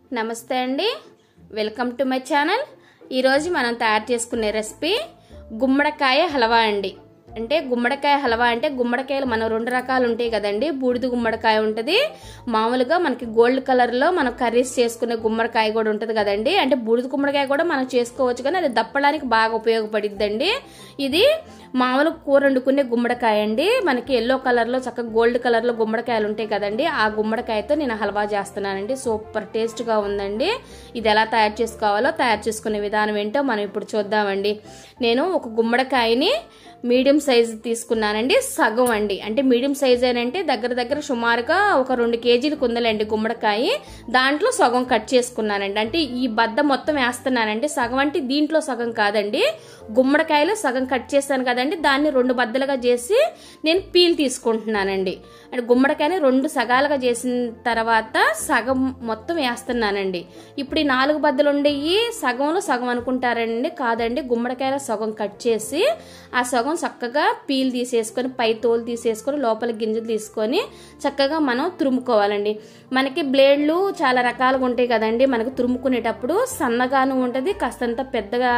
నమస్తే అండి welcome to my channel ఈరోజు మనం తయారు చేసుకునే రెసిపీ గుమ్మడికాయ హల్వా అండి అంటే గుమ్మడికాయ హల్వా అంటే గుమ్మడికాయలు మనం రెండు రకాలు ఉంటాయి కదండి బూడిద గుమ్మడికాయ ఉంటుంది మామూలుగా మనకి గోల్డ్ కలర్లో మనం కర్రీస్ చేసుకునే గుమ్మడికాయ కూడా ఉంటుంది కదండి అంటే బూడిద గుమ్మడికాయ కూడా మనం చేసుకోవచ్చు కానీ అది దప్పడానికి బాగా ఉపయోగపడిద్దండి ఇది మామూలు కూర వండుకునే గుమ్మడికాయ అండి మనకి ఎల్లో కలర్లో చక్కగా గోల్డ్ కలర్లో గుమ్మడికాయలు ఉంటాయి కదండి ఆ గుమ్మడికాయతో నేను హల్వా చేస్తున్నానండి సూపర్ టేస్ట్గా ఉందండి ఇది ఎలా తయారు చేసుకోవాలో తయారు చేసుకునే విధానం ఏంటో మనం ఇప్పుడు చూద్దామండి నేను ఒక గుమ్మడికాయని మీడియం సైజు తీసుకున్నానండి సగం అండి అంటే మీడియం సైజ్ అంటే దగ్గర దగ్గర సుమారుగా ఒక రెండు కేజీలు కుందలండి గుమ్మడికాయ దాంట్లో సగం కట్ చేసుకున్నానండి అంటే ఈ బద్ద మొత్తం వేస్తున్నానండి సగం అంటే దీంట్లో సగం కాదండి గుమ్మడికాయలో సగం కట్ చేస్తాను కదండి దాన్ని రెండు బద్దలుగా చేసి నేను పీల్ తీసుకుంటున్నానండి అంటే గుమ్మడికాయని రెండు సగాలుగా చేసిన తర్వాత సగం మొత్తం వేస్తున్నానండి ఇప్పుడు ఈ నాలుగు బద్దలు ఉండేవి సగంలో సగం అనుకుంటారండి కాదండి గుమ్మడికాయలో సగం కట్ చేసి ఆ సగం చక్కగా పీల్ తీసేసుకొని పై తోలు తీసేసుకొని లోపల గింజలు తీసుకొని చక్కగా మనం తురుముకోవాలండి మనకి బ్లేడ్లు చాలా రకాలుగా ఉంటాయి కదండి మనకు తురుముకునేటప్పుడు సన్నగాను ఉంటుంది కాస్తంత పెద్దగా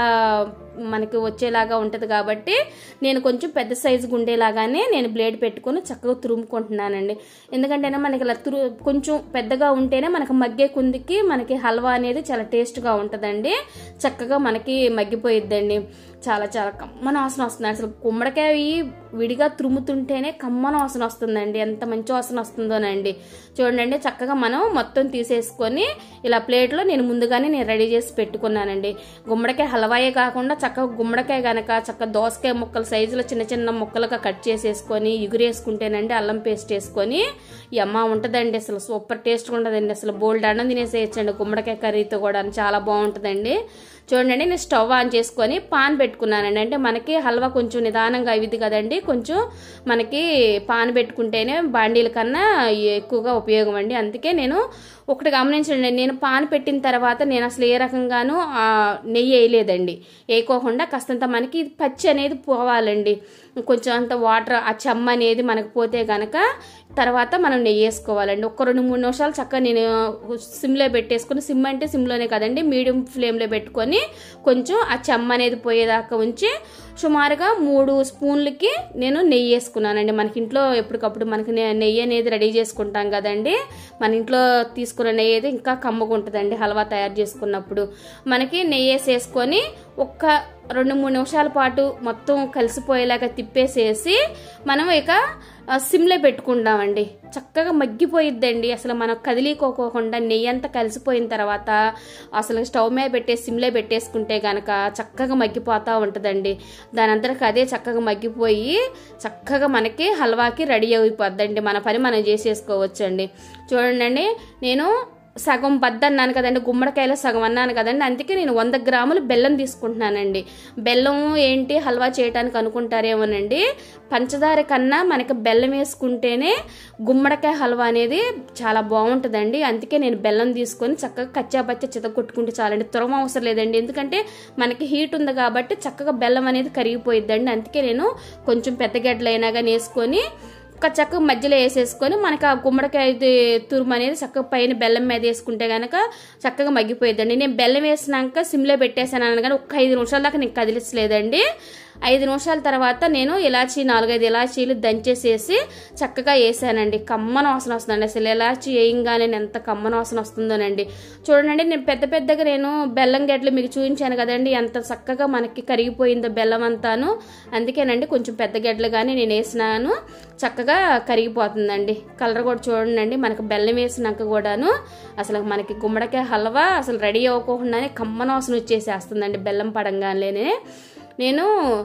మనకి వచ్చేలాగా ఉంటుంది కాబట్టి నేను కొంచెం పెద్ద సైజుగా ఉండేలాగానే నేను బ్లేడ్ పెట్టుకొని చక్కగా తురుముకుంటున్నానండి ఎందుకంటే మనకి ఇలా తురు కొంచెం పెద్దగా ఉంటేనే మనకి మగ్గే కుందికి మనకి హల్వా అనేది చాలా టేస్ట్గా ఉంటుందండి చక్కగా మనకి మగ్గిపోయిద్దండి చాలా చాలా కమ్మన వాసన వస్తుంది అసలు గుమ్మడికాయ విడిగా తురుముతుంటేనే కమ్మన వాసన వస్తుందండి ఎంత మంచి వాసన వస్తుందోనండి చూడండి చక్కగా మనం మొత్తం తీసేసుకొని ఇలా ప్లేట్లో నేను ముందుగానే నేను రెడీ చేసి పెట్టుకున్నానండి గుమ్మడికాయ హల్వాయే కాకుండా చక్కగా గుమ్మడికాయ కనుక చక్కగా దోసకాయ ముక్కల సైజులో చిన్న చిన్న ముక్కలుగా కట్ చేసేసుకొని ఎగురేసుకుంటేనండి అల్లం పేస్ట్ వేసుకొని ఈ అమ్మ ఉంటుందండి అసలు సూపర్ టేస్ట్గా ఉంటుందండి అసలు బోల్డ్ అన్నం తినేసేయచ్చండి గుమ్మడికాయ కర్రీతో కూడా చాలా బాగుంటుందండి చూడండి నేను స్టవ్ ఆన్ చేసుకొని పాన్ పెట్టుకున్నానండి అంటే మనకి హల్వా కొంచెం నిదానంగా అవిది కదండి కొంచెం మనకి పాన్ పెట్టుకుంటేనే బాండీల కన్నా ఎక్కువగా ఉపయోగం అండి అందుకే నేను ఒకటి గమనించండి నేను పాన్ పెట్టిన తర్వాత నేను అసలు ఏ రకంగానూ నెయ్యి వేయలేదండి వేయకోకుండా కాస్తంత మనకి పచ్చి అనేది పోవాలండి కొంచెం అంత వాటర్ ఆ చెమ్మ అనేది మనకు పోతే గనక తర్వాత మనం నెయ్యి వేసుకోవాలండి ఒక రెండు మూడు నిమిషాలు చక్కగా నేను సిమ్లో పెట్టేసుకుని సిమ్ అంటే సిమ్లోనే కదండి మీడియం ఫ్లేమ్లో పెట్టుకొని కొంచెం ఆ చెమ్మ అనేది పోయేదాకా ఉంచి సుమారుగా మూడు స్పూన్లకి నేను నెయ్యి వేసుకున్నానండి మనకి ఇంట్లో ఎప్పటికప్పుడు మనకి నెయ్యి అనేది రెడీ చేసుకుంటాం కదండి మన ఇంట్లో తీసుకున్న నెయ్యి అయితే ఇంకా కమ్మగా ఉంటుందండి హల్వా తయారు చేసుకున్నప్పుడు మనకి నెయ్యి వేసేసుకొని ఒక్క రెండు మూడు నిమిషాల పాటు మొత్తం కలిసిపోయేలాగా తిప్పేసేసి మనం ఇక సిమ్లో పెట్టుకుంటామండి చక్కగా మగ్గిపోయిద్దండి అసలు మనం కదిలికోకోకుండా నెయ్యి అంతా కలిసిపోయిన తర్వాత అసలు స్టవ్ మీద పెట్టే సిమ్లో పెట్టేసుకుంటే కనుక చక్కగా మగ్గిపోతూ ఉంటుందండి దాని అంతటికి అదే చక్కగా మగ్గిపోయి చక్కగా మనకి హల్వాకి రెడీ అయిపోద్దండి మన పని మనం చేసేసుకోవచ్చండి చూడండి నేను సగం బద్ద అన్నాను కదండి గుమ్మడికాయలో సగం అన్నాను కదండి అందుకే నేను వంద గ్రాములు బెల్లం తీసుకుంటున్నానండి బెల్లం ఏంటి హల్వా చేయడానికి అనుకుంటారేమోనండి పంచదార కన్నా మనకి బెల్లం వేసుకుంటేనే గుమ్మడికాయ హల్వా అనేది చాలా బాగుంటుందండి అందుకే నేను బెల్లం తీసుకొని చక్కగా కచ్చాపచ్చ చితగొట్టుకుంటే చాలండి తురం అవసరం లేదండి ఎందుకంటే మనకి హీట్ ఉంది కాబట్టి చక్కగా బెల్లం అనేది కరిగిపోయిద్దండి అందుకే నేను కొంచెం పెద్ద గడ్డలు అయినా కానీ వేసుకొని ఒక చక్కగా మధ్యలో వేసేసుకొని మనకి ఆ గుమ్మడికాయ తురుము అనేది చక్కగా పైన బెల్లం మీద వేసుకుంటే కనుక చక్కగా మగ్గిపోయిద్దండి నేను బెల్లం వేసినాక సిమ్లో పెట్టేసాను కానీ ఒక ఐదు నిమిషాల దాకా నేను కదిలించలేదండి ఐదు నిమిషాల తర్వాత నేను ఇలాచీ నాలుగైదు ఇలాచీలు దంచేసేసి చక్కగా వేసానండి కమ్మన వాసన వస్తుందండి అసలు ఇలాచీ వేయంగానే ఎంత కమ్మన వాసన వస్తుందోనండి చూడండి నేను పెద్ద పెద్దగా నేను బెల్లం గడ్డలు మీకు చూపించాను కదండి ఎంత చక్కగా మనకి కరిగిపోయిందో బెల్లం అంతాను అందుకేనండి కొంచెం పెద్ద గడ్డలు కానీ నేను వేసినాను చక్కగా కరిగిపోతుందండి కలర్ కూడా చూడండి మనకి బెల్లం వేసినాక కూడాను అసలు మనకి గుమ్మడికాయ హల్వా అసలు రెడీ అవ్వకుండానే కమ్మన వాసన వచ్చేసేస్తుందండి బెల్లం పడంగానే నేను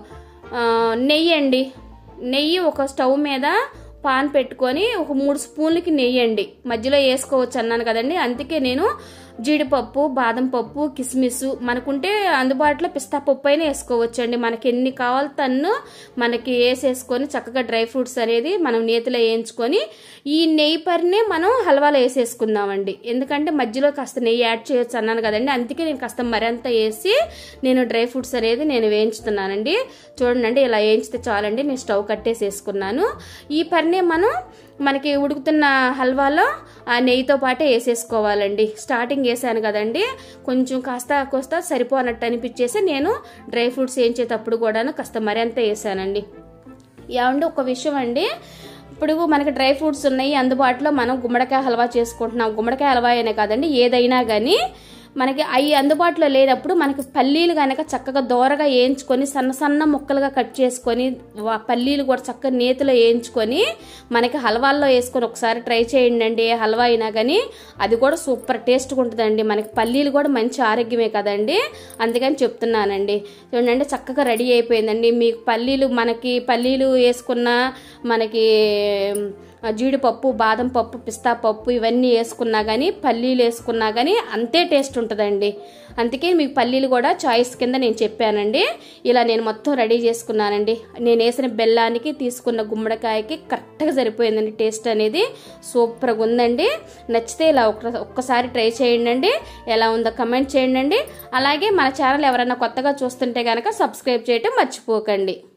నెయ్యి అండి నెయ్యి ఒక స్టవ్ మీద పాన్ పెట్టుకొని ఒక మూడు స్పూన్లకి నెయ్యి అండి మధ్యలో వేసుకోవచ్చు అన్నాను కదండి అందుకే నేను జీడిపప్పు బాదం పప్పు కిస్మిస్ మనకుంటే అందుబాటులో పిస్తా పప్పు అయినా వేసుకోవచ్చు అండి మనకి ఎన్ని కావాలి తన్ను మనకి వేసేసుకొని చక్కగా డ్రై ఫ్రూట్స్ అనేది మనం నేతిలో వేయించుకొని ఈ నెయ్యి పరినే మనం హల్వాలో వేసేసుకుందామండి ఎందుకంటే మధ్యలో కాస్త నెయ్యి యాడ్ చేయొచ్చు అన్నాను కదండి అందుకే నేను కాస్త మరింత వేసి నేను డ్రై ఫ్రూట్స్ అనేది నేను వేయించుతున్నానండి చూడండి ఇలా వేయించితే చాలండి నేను స్టవ్ కట్టేసి వేసుకున్నాను ఈ పరిని వెంటనే మనం మనకి ఉడుకుతున్న హల్వాలో ఆ నెయ్యితో పాటే వేసేసుకోవాలండి స్టార్టింగ్ వేసాను కదండి కొంచెం కాస్త కోస్త సరిపోనట్టు అనిపించేసి నేను డ్రై ఫ్రూట్స్ వేయించేటప్పుడు కూడాను కాస్త మరింత వేసానండి ఏమంటే ఒక విషయం అండి ఇప్పుడు మనకి డ్రై ఫ్రూట్స్ ఉన్నాయి అందుబాటులో మనం గుమ్మడికాయ హల్వా చేసుకుంటున్నాం గుమ్మడికాయ హల్వా అనే కాదండి ఏదైనా కానీ మనకి అవి అందుబాటులో లేనప్పుడు మనకి పల్లీలు కనుక చక్కగా దోరగా వేయించుకొని సన్న సన్న ముక్కలుగా కట్ చేసుకొని వా- పల్లీలు కూడా చక్కగా నేతిలో వేయించుకొని మనకి హల్వాల్లో వేసుకొని ఒకసారి ట్రై చేయండి అండి ఏ హల్వా అయినా కానీ అది కూడా సూపర్ టేస్ట్గా ఉంటుందండి మనకి పల్లీలు కూడా మంచి ఆరోగ్యమే కదండి అందుకని చెప్తున్నానండి చూడండి చక్కగా రెడీ అయిపోయిందండి మీకు పల్లీలు మనకి పల్లీలు వేసుకున్న మనకి ఆ, జీడిపప్పు బాదం పప్పు పిస్తా పప్పు ఇవన్నీ వేసుకున్నా కానీ పల్లీలు వేసుకున్నా కానీ అంతే టేస్ట్ ఉంటుందండి అందుకే మీకు పల్లీలు కూడా చాయిస్ కింద నేను చెప్పానండి ఇలా నేను మొత్తం రెడీ చేసుకున్నానండి నేను వేసిన బెల్లానికి తీసుకున్న గుమ్మడికాయకి కరెక్ట్గా సరిపోయిందండి టేస్ట్ అనేది సూపర్గా ఉందండి నచ్చితే ఇలా ఒక్క ఒక్కసారి ట్రై చేయండి ఎలా ఉందో కమెంట్ చేయండి అలాగే మన ఛానల్ ఎవరైనా కొత్తగా చూస్తుంటే కనుక సబ్స్క్రైబ్ చేయటం మర్చిపోకండి